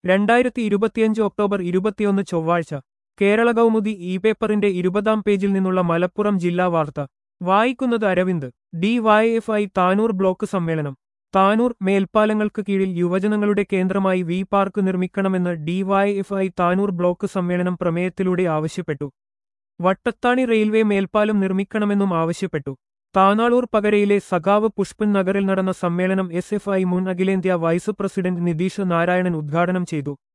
രണ്ടായിരത്തി ഇരുപത്തിയഞ്ച് ഒക്ടോബർ ഇരുപത്തിയൊന്ന് ചൊവ്വാഴ്ച കേരള കൗമുദി ഇ പേപ്പറിന്റെ ഇരുപതാം പേജിൽ നിന്നുള്ള മലപ്പുറം ജില്ലാ വാർത്ത വായിക്കുന്നത് Aravind D Y F I Tanur block സമ്മേളനം താനൂർ മേൽപ്പാലങ്ങൾക്ക് കീഴിൽ യുവജനങ്ങളുടെ കേന്ദ്രമായി വി പാർക്ക് നിർമ്മിക്കണമെന്ന് D Y F I Tanur block സമ്മേളനം പ്രമേയത്തിലൂടെ ആവശ്യപ്പെട്ടു വട്ടത്താണി റെയിൽവേ മേൽപ്പാലം നിർമ്മിക്കണമെന്നും ആവശ്യപ്പെട്ടു താനാളൂർ പകരയിലെ സഖാവ് പുഷ്പൻ നഗറിൽ നടന്ന സമ്മേളനം എസ് എഫ് ഐ മുൻ അഖിലേന്ത്യാ വൈസ് പ്രസിഡന്റ് നിതീഷ് നാരായണൻ ഉദ്ഘാടനം ചെയ്തു